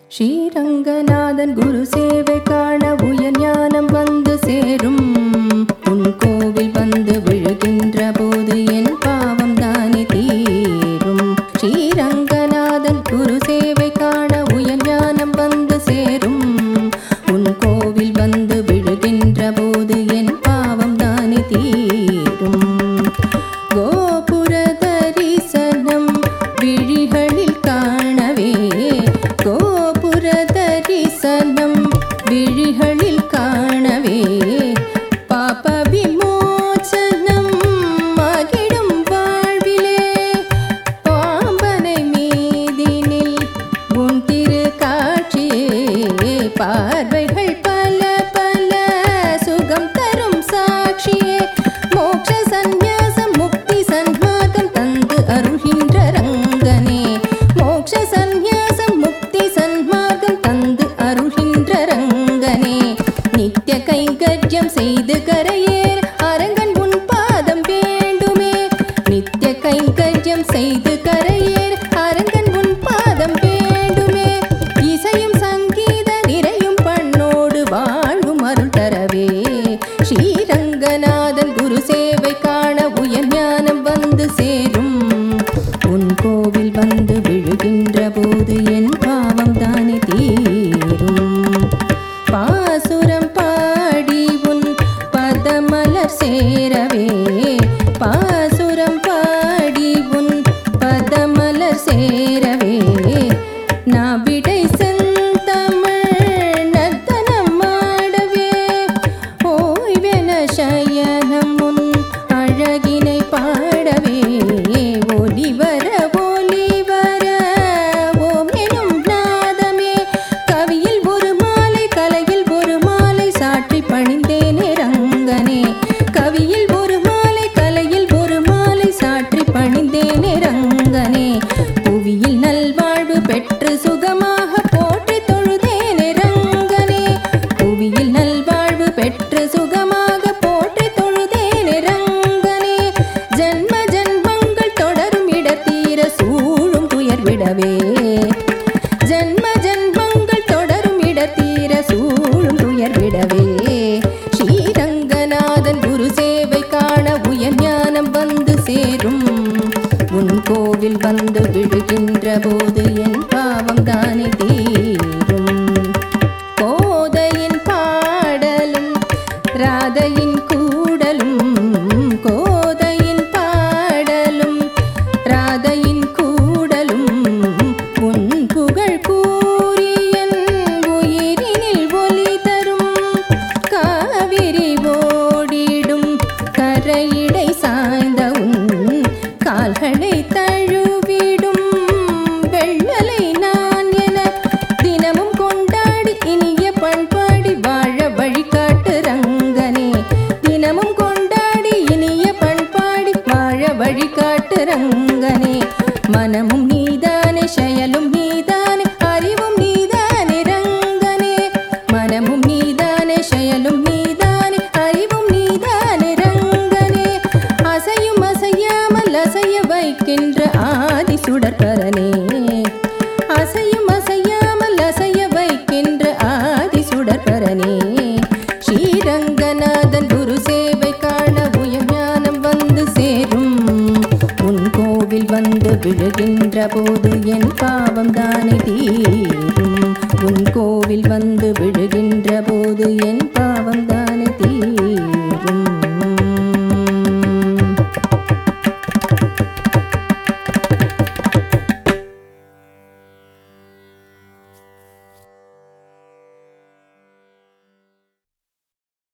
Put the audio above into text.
ஸ்ரீரங்கநாதன் குரு சேவை காண உயர் ஞானம் வந்து சேரும் உன் கோவில் வந்து விழுகின்ற போது என் பாவம் தானே தீரும் ஸ்ரீரங்கநாதன் குரு சேவை காண உயர் ஞானம் வந்து சேரும் உன் கோவில் வந்து விழுகின்ற போது என் பாவம் தானே தீரும் கோபுர தரிசனம் விழிகளில் காணவே கோபுர தரிசனம் விழிகளில் காணவே பாப விமோசனம் மகிழும் வாழ்விலே பாம்பனை மீதினில் உன் திரு காட்சியே பார்வைகள் பல பல சுகம் தரும் சாட்சியே மோட்ச சந்நியாசம் முக்தி சன்மார்க்கம் தந்து அருள்கின்ற ரங்கனே மோட்ச சந்நியாசம் முக்தி சன்மார்க்கம் தந்து அருள்கின்ற ரங்கனே நித்திய கைங்கர்யம் செய்து கரையேற அரங்கன் உன் பாதம் வேண்டுமே நித்திய கைங்கர்யம் செய்து கரையேற அரங்கன் உன் பாதம் வேண்டுமே இசையும் சங்கீத நிறையும் பண்ணோடு வாழ்வும் அருள் தரவே ஸ்ரீரங்கநாதன் குரு சேவை காண உயர் ஞானம் வந்து சேரும் உன் கோவில் வந்து விழுகின்ற போது என் பாவம் தானே தீரும் பாசுரம் பாடி உன் பதமலர் சேரவே பாசுரம் பாடி உன் பதமலர் சேரவே நாவிடை செந்தமிழ் நர்த்தனம் ஆடவே ஓய்வென சயனம் உன் அழகினை பாடவே ஒலி வர ஒலி வர ஓம் எனும் நாதமே கவியில் ஒரு மாலை கலையில் ஒரு மாலை சாற்றி பணிந்தேனே ரங்கனே கவியில் ஒரு மாலை கலையில் ஒரு மாலை சாற்றி பணிந்தேனே ரங்கனே புவியில் நல்வாழ்வு பெற்று சுகமாக போற்றி தொழுதேனே ரங்கனே புவியில் நல்வாழ்வு பெற்று சுகமாக போற்றி தொழுதேனே ரங்கனே ஜன்ம ஜன்மங்கள் தொடரும் இடத்தீர சூழும் துயர் விடவே ஜன்ம ஜன்மங்கள் தொடரும் இடத்தீர சூழும் துயர் விடவே ஸ்ரீரங்கநாதன் குரு சேவை காண உயர் ஞானம் வந்து சேரும் உன் கோவில் வந்து விழுகின்ற போது என் பாவம் தானே தீரும் கோதையின் பாடலும் ராதையின் கூடலும் கோதையின் பாடலும் ராதையின் கூடலும் உன் புகழ் கூறியன் உயிரினில் ஒலி தரும் காவிரி ஓடிடும் கரையிடை சாய்ந்த உன் கால்களை தழுவிடும் வெள்ளலை நான் என தினமும் கொண்டாடி இனிய பண்பாடி வாழ வழிகாட்டு ரங்கனே தினமும் கொண்டாடி இனிய பண்பாடி வாழ வழிகாட்டு ரங்கனே மனமும் நீதானே செயலும் நீதானே அறிவும் நீதானே ரங்கனே மனமும் நீதானே செயலும் நீதானே அறிவும் நீதானே ரங்கனே அசையும் அசையாமல் அசைய வைக்கின்ற ஆதி சுடற்பரனே அசையும் அசையாமல் அசைய வைக்கின்ற ஆதி சுடற்பரனே ஸ்ரீரங்கநாதன் குரு சேவை காண உயர் ஞானம் வந்து சேரும் உன் கோவில் வந்து விழுகின்ற போது என் பாவம் தானே தீரும் உன் கோவில் வந்து விழுகின்ற